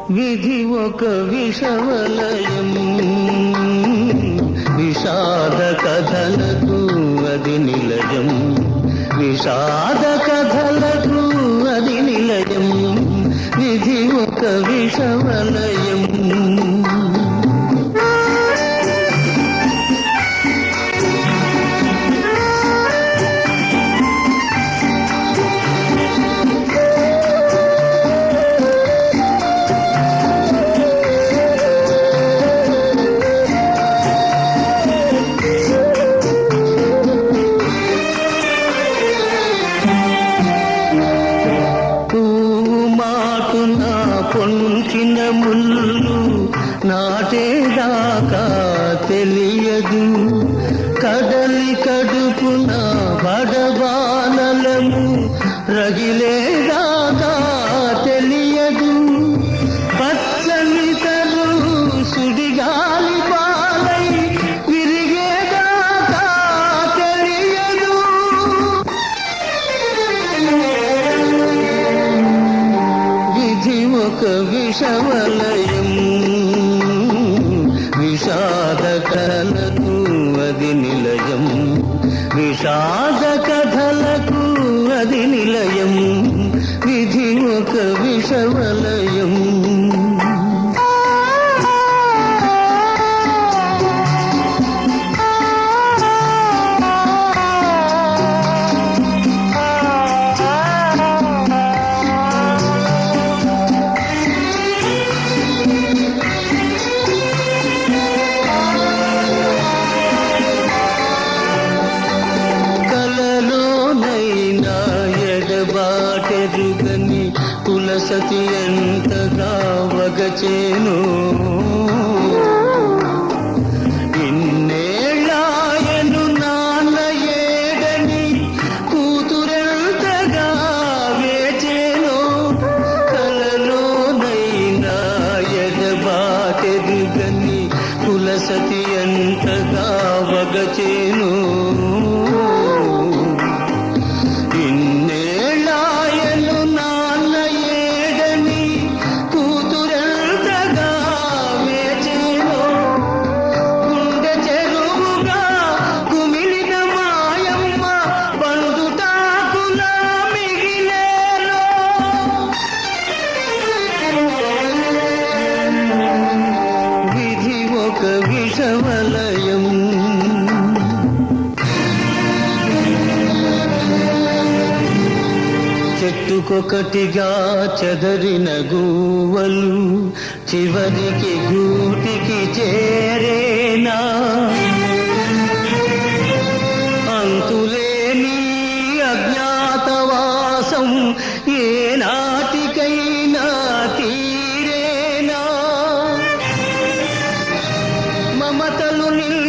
విధి ఒక విషవలయం విషాద కథలకు అది నిలయం విషాద కథలకు అది నిలయం విధి ఒక విషవలయం పువ్వు మాటున పొంచిన ముళ్ళు నాటేదాకా తెలియదు కదలి కడుపున బడబానలము రగిలేదాకా తెలియదు పచ్చని తరు సుడిగాలి పాలై విరిగేదాకా తెలియదు విధి ఒక విషవలయం విషాద కథలకు అది నిలయం విషాద కథలకు అది నిలయం విధి ఒక విషవలయం కలలోనైనా ఎడబాటెరుగని కులసతి ఎంతగా వగచేను ఇన్నేళ్ళాయను నాన్న ఏడని కూతురెంతగా వేచేను కలలోనైనా ఎడబాటెరుగని కులసతి ఎంతగా వగచేను ఇన్నేళ్ళాయను నాన్న ఏడని కూతురెంతగా వేచేను గుండె చెరువుగా కుమిలిన మాయమ్మ పండుటాకులా మిగిలేలో విధి ఒక విషవలయం చెట్టుకొకటిగా చెదరిన గూవలు చివరికి గూటికి చేరేనా అంతులేని అజ్ఞాతవాసం ఏనాటికైనా తీరేనా మమతలు నిల్